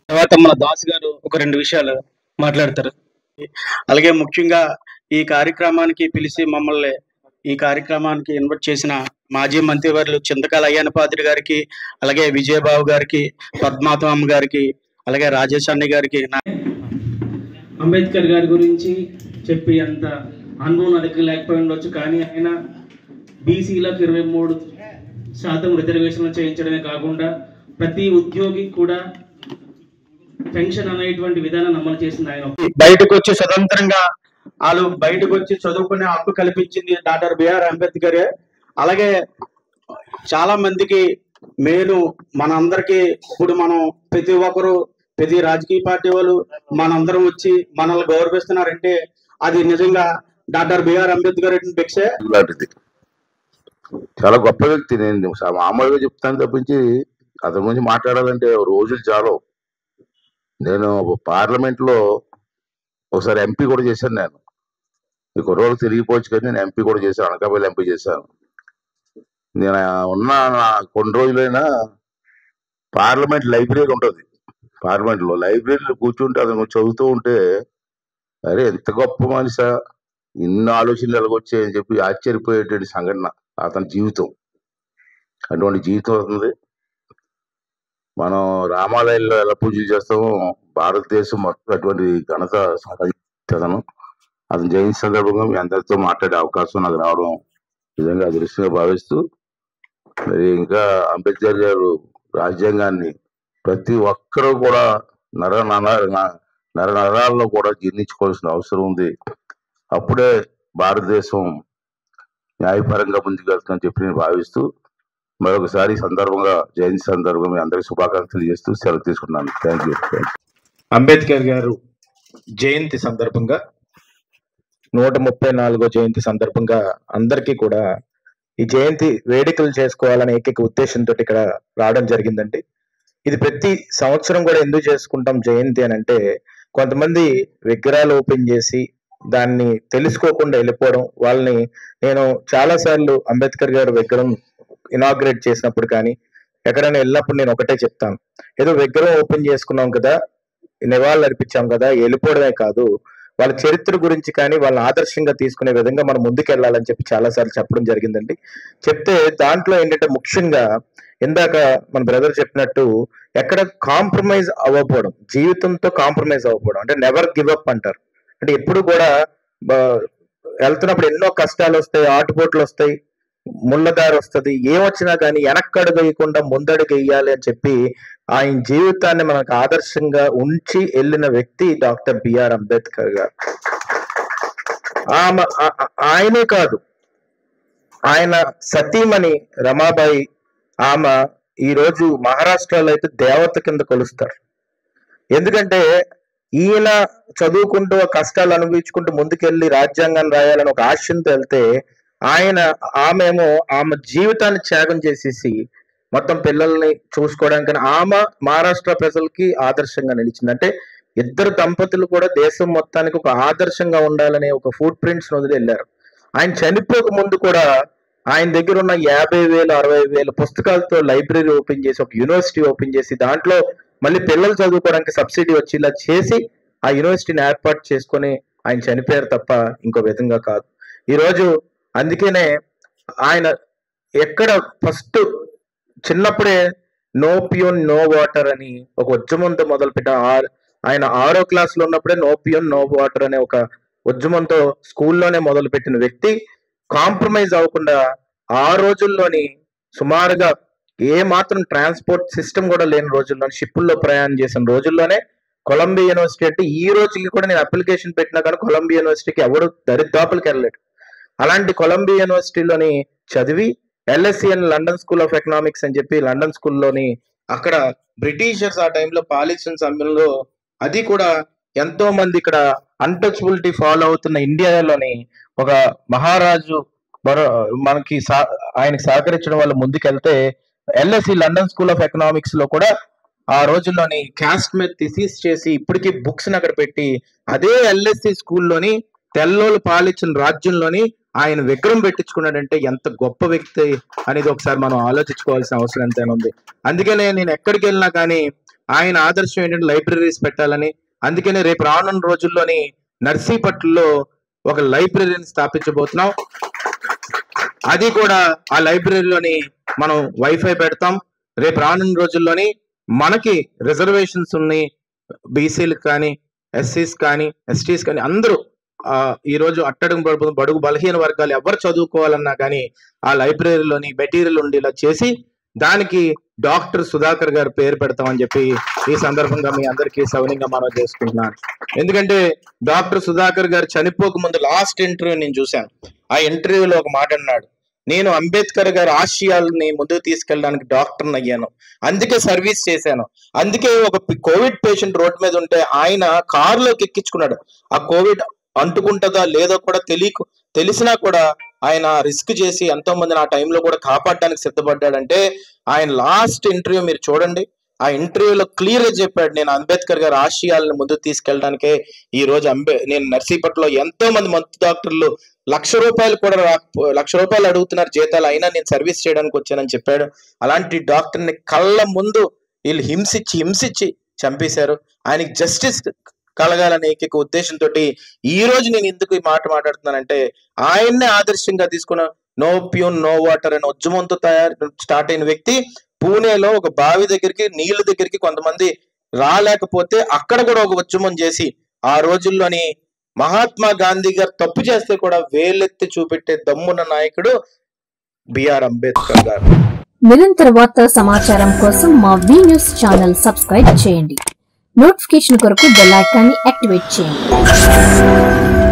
తర్వాత మన దాస్ గారు ఒక రెండు విషయాలు మాట్లాడతారు అలాగే ముఖ్యంగా ఈ కార్యక్రమానికి పిలిచి మమ్మల్ని ఈ కార్యక్రమానికి ఇన్వైట్ చేసిన మాజీ మంత్రివర్యులు చింతకాల అయ్యన్న పాత్రి గారికి అలాగే విజయబాబు గారికి పద్మాతమ్మ గారికి అలాగే రాజేష్ అన్న గారికి నా అంబేద్కర్ గారి గురించి చెప్పి అంత అనుభవం నా దగ్గర లేకపోయి ఉండొచ్చు కానీ ఆయన బీసీలకు ఇరవై మూడు శాతం రిజర్వేషన్లు చేయించడమే కాకుండా ప్రతి ఉద్యోగి కూడా పెన్షన్ అనేటువంటి విధానాన్ని అమలు చేసింది ఆయన బయటకు వచ్చి స్వతంత్రంగా వాళ్ళు బయటకు వచ్చి చదువుకునే హక్కు కల్పించింది డాక్టర్ బిఆర్ అంబేద్కర్ అలాగే చాలా మందికి మేలు మనందరికీ ఇప్పుడు మనం ప్రతి ఒక్కరు ప్రతి రాజకీయ పార్టీ వాళ్ళు మనందరం వచ్చి మనల్ని గౌరవిస్తున్నారంటే అది నిజంగా డాక్టర్ బిఆర్ అంబేద్కర్ భిక్షే లాంటిది చాలా గొప్ప వ్యక్తి నేను సా- మామూలుగా చెప్తాను తప్పించి అతని గురించి మాట్లాడాలంటే రోజులు చాలు నేను పార్లమెంట్ లో ఒకసారి ఎంపీ కూడా చేశాను నేను ఈ కుర్రోళ్ళు తిరిగిపోవచ్చు కానీ నేను ఎంపీ కూడా చేశాను అనకాపల్లి ఎంపీ చేశాను నేను ఉన్న నా కొన్ని రోజులైనా పార్లమెంట్ లైబ్రరీ ఉంటుంది పార్లమెంట్ లో లైబ్రరీలో కూర్చుంటే అతను చదువుతూ ఉంటే అరే ఎంత గొప్ప మనిషి ఇన్ని ఆలోచనలు ఎలాగొచ్చాయని చెప్పి ఆశ్చర్యపోయేటువంటి సంఘటన అతని జీవితం అటువంటి జీవితం అవుతుంది మనం రామాలయంలో ఎలా పూజలు చేస్తామో భారతదేశం మొత్తం అటువంటి ఘనత సాధించదను అతను జయంతి సందర్భంగా మీ అందరితో మాట్లాడే అవకాశం నాకు రావడం నిజంగా అదృష్టంగా భావిస్తూ మరి ఇంకా అంబేద్కర్ గారు రాజ్యాంగాన్ని ప్రతి ఒక్కరూ కూడా నర నర నర నరాల్లో కూడా జీర్ణించుకోవాల్సిన అవసరం ఉంది అప్పుడే భారతదేశం న్యాయపరంగా ముందుకెళ్తుందని చెప్పి నేను భావిస్తూ మరొకసారి ఈ సందర్భంగా జయంతి సందర్భంగా మీ అందరికీ శుభాకాంక్షలు చేస్తూ సెలవు తీసుకున్నాను థ్యాంక్ యూ అంబేద్కర్ గారు జయంతి సందర్భంగా నూట ముప్పై నాలుగో జయంతి సందర్భంగా అందరికీ కూడా ఈ జయంతి వేడుకలు చేసుకోవాలనే ఏకైక ఉద్దేశంతో ఇక్కడ రావడం జరిగిందండి ఇది ప్రతి సంవత్సరం కూడా ఎందుకు చేసుకుంటాం జయంతి అని అంటే కొంతమంది విగ్రహాలు ఓపెన్ చేసి దాన్ని తెలుసుకోకుండా వెళ్ళిపోవడం వాళ్ళని నేను చాలా సార్లు అంబేద్కర్ గారు విగ్రహం ఇనాగ్రేట్ చేసినప్పుడు కానీ ఎక్కడైనా వెళ్ళినప్పుడు నేను ఒకటే చెప్తాను ఏదో విగ్రహం ఓపెన్ చేసుకున్నాం కదా నివాళులు అర్పించాం కదా వెళ్ళిపోవడమే కాదు వాళ్ళ చరిత్ర గురించి కానీ వాళ్ళ ఆదర్శంగా తీసుకునే విధంగా మనం ముందుకు వెళ్ళాలని చెప్పి చాలా సార్లు చెప్పడం జరిగిందండి చెప్తే దాంట్లో ఏంటంటే ముఖ్యంగా ఇందాక మన బ్రదర్ చెప్పినట్టు ఎక్కడ కాంప్రమైజ్ అవ్వకపోవడం జీవితంతో కాంప్రమైజ్ అవ్వకపోవడం అంటే నెవర్ గివ్ అప్ అంటారు అంటే ఎప్పుడు కూడా బ- వెళ్తున్నప్పుడు ఎన్నో కష్టాలు వస్తాయి ఆటుపోట్లు వస్తాయి ముళ్ళదారి వస్తుంది ఏమొచ్చినా కానీ వెనక్కడుగు వేయకుండా ముందడుగు వేయాలి అని చెప్పి ఆయన జీవితాన్ని మనకు ఆదర్శంగా ఉంచి వెళ్ళిన వ్యక్తి డాక్టర్ బిఆర్ అంబేద్కర్ గారు ఆమె ఆ- ఆ- ఆయనే కాదు ఆయన సతీమణి రమాబాయి ఆమె ఈ రోజు మహారాష్ట్రలో అయితే దేవత కింద కొలుస్తారు ఎందుకంటే ఈయన చదువుకుంటూ ఆ కష్టాలు అనుభవించుకుంటూ ముందుకెళ్ళి రాజ్యాంగాన్ని రాయాలని ఒక ఆశయంతో వెళ్తే ఆయన ఆమెమో ఆమె జీవితాన్ని త్యాగం చేసేసి మొత్తం పిల్లల్ని చూసుకోవడానికి ఆమె మహారాష్ట్ర ప్రజలకి ఆదర్శంగా నిలిచింది అంటే ఇద్దరు దంపతులు కూడా దేశం మొత్తానికి ఒక ఆదర్శంగా ఉండాలనే ఒక ఫుడ్ ప్రింట్స్ వదిలి వెళ్ళారు ఆయన చనిపోక ముందు కూడా ఆయన దగ్గర ఉన్న యాభై వేలు అరవై వేల పుస్తకాలతో లైబ్రరీ ఓపెన్ చేసి ఒక యూనివర్సిటీ ఓపెన్ చేసి దాంట్లో మళ్ళీ పిల్లలు చదువుకోవడానికి సబ్సిడీ వచ్చి ఇలా చేసి ఆ యూనివర్సిటీని ఏర్పాటు చేసుకొని ఆయన చనిపోయారు తప్ప ఇంకో విధంగా కాదు ఈరోజు అందుకనే ఆయన ఎక్కడ ఫస్ట్ చిన్నప్పుడే నో ప్యూన్ నో వాటర్ అని ఒక ఉద్యమంతో మొదలుపెట్ట ఆయన ఆరో క్లాస్ లో ఉన్నప్పుడే నో ప్యూన్ నో వాటర్ అనే ఒక ఉద్యమంతో స్కూల్లోనే మొదలుపెట్టిన వ్యక్తి కాంప్రమైజ్ అవ్వకుండా ఆ రోజుల్లోని సుమారుగా ఏ మాత్రం ట్రాన్స్పోర్ట్ సిస్టమ్ కూడా లేని రోజుల్లో షిప్పుల్లో ప్రయాణం చేసిన రోజుల్లోనే కొలంబియా యూనివర్సిటీ అంటే ఈ రోజుకి కూడా నేను అప్లికేషన్ పెట్టినా కానీ కొలంబియా యూనివర్సిటీకి ఎవరు దరిదాపులకు వెళ్ళలేడు అలాంటి కొలంబియా యూనివర్సిటీలోని చదివి ఎల్ఎస్సి అని లండన్ స్కూల్ ఆఫ్ ఎకనామిక్స్ అని చెప్పి లండన్ స్కూల్లోని అక్కడ బ్రిటిషర్స్ ఆ టైంలో పాలించిన సమయంలో అది కూడా ఎంతో మంది ఇక్కడ అన్టచబిలిటీ ఫాలో అవుతున్న ఇండియాలోని ఒక మహారాజు మరో మనకి సా- ఆయనకి సహకరించడం వల్ల ముందుకెళ్తే LSE London School of Economics లో కూడా ఆ రోజుల్లోని క్యాస్ట్ మీద థిసిస్ చేసి ఇప్పటికీ బుక్స్ అక్కడ పెట్టి అదే ఎల్ఎస్సి స్కూల్లోని తెల్లోలు పాలించిన రాజ్యంలోని ఆయన విగ్రహం పెట్టించుకున్నాడంటే ఎంత గొప్ప వ్యక్తి అనేది ఒకసారి మనం ఆలోచించుకోవాల్సిన అవసరం ఎంతైనా ఉంది అందుకనే నేను ఎక్కడికి వెళ్ళినా కానీ ఆయన ఆదర్శం ఏంటంటే లైబ్రరీస్ పెట్టాలని అందుకనే రేపు రానున్న రోజుల్లోని నర్సీపట్లలో ఒక లైబ్రరీని స్థాపించబోతున్నాం అది కూడా ఆ లైబ్రరీలోని మనం వైఫై పెడతాం రేపు రానున్న రోజుల్లోని మనకి రిజర్వేషన్స్ ఉన్నాయి బీసీలకు కానీ ఎస్సీస్ కానీ ఎస్టీస్ కానీ అందరూ ఆ ఈ రోజు అట్టడుగు బడుగు బడుగు బలహీన వర్గాలు ఎవరు చదువుకోవాలన్నా కానీ ఆ లైబ్రరీలోని మెటీరియల్ ఉండేలా చేసి దానికి డాక్టర్ సుధాకర్ గారు పేరు పెడతామని చెప్పి ఈ సందర్భంగా మీ అందరికీ సవనంగా మనం చేసుకుంటున్నాను ఎందుకంటే డాక్టర్ సుధాకర్ గారు చనిపోక ముందు లాస్ట్ ఇంటర్వ్యూ నేను చూశాను ఆ ఇంటర్వ్యూలో ఒక మాట అన్నాడు నేను అంబేద్కర్ గారి ఆశయాలని ముందుకు తీసుకెళ్ళడానికి డాక్టర్ అయ్యాను అందుకే సర్వీస్ చేశాను అందుకే ఒక పి- కోవిడ్ పేషెంట్ రోడ్ మీద ఉంటే ఆయన కారులోకి ఎక్కించుకున్నాడు ఆ కోవిడ్ అంటుకుంటుందా లేదో కూడా తెలియకు తెలిసినా కూడా ఆయన రిస్క్ చేసి ఎంతో మందిని ఆ టైంలో కూడా కాపాడడానికి సిద్ధపడ్డాడంటే ఆయన లాస్ట్ ఇంటర్వ్యూ మీరు చూడండి ఆ ఇంటర్వ్యూలో క్లియర్ గా చెప్పాడు నేను అంబేద్కర్ గారి ఆశయాలను ముందుకు తీసుకెళ్ళడానికే ఈ రోజు అంబే నేను నర్సీపట్లో ఎంతో మంది మంతు డాక్టర్లు లక్ష రూపాయలు కూడా రాకపో లక్ష రూపాయలు అడుగుతున్నారు జీతాలు అయినా నేను సర్వీస్ చేయడానికి వచ్చానని చెప్పాడు అలాంటి డాక్టర్ని కళ్ళ ముందు వీళ్ళు హింసించి హింసించి చంపేశారు ఆయనకి జస్టిస్ కలగాలనే ఏకైక ఉద్దేశంతో ఈ రోజు నేను ఎందుకు ఈ మాట మాట్లాడుతున్నానంటే ఆయన్నే ఆదర్శంగా తీసుకున్న నో ప్యూన్ నో వాటర్ అనే ఉద్యమంతో తయారు స్టార్ట్ అయిన వ్యక్తి పూణేలో ఒక బావి దగ్గరికి నీళ్ల దగ్గరికి కొంతమంది రాలేకపోతే అక్కడ కూడా ఒక ఉద్యమం చేసి ఆ రోజుల్లోని మహాత్మా గాంధీ గారు తప్పు చేస్తే కూడా వేలెత్తి చూపెట్టే దమ్మున్న నాయకుడు బిఆర్ అంబేద్కర్ గారు నిరంతర వార్తా సమాచారం కోసం మా వి న్యూస్ ఛానల్ సబ్స్క్రైబ్ చేయండి నోటిఫికేషన్ కొరకు బెల్ ఐకాన్ని యాక్టివేట్ చేయండి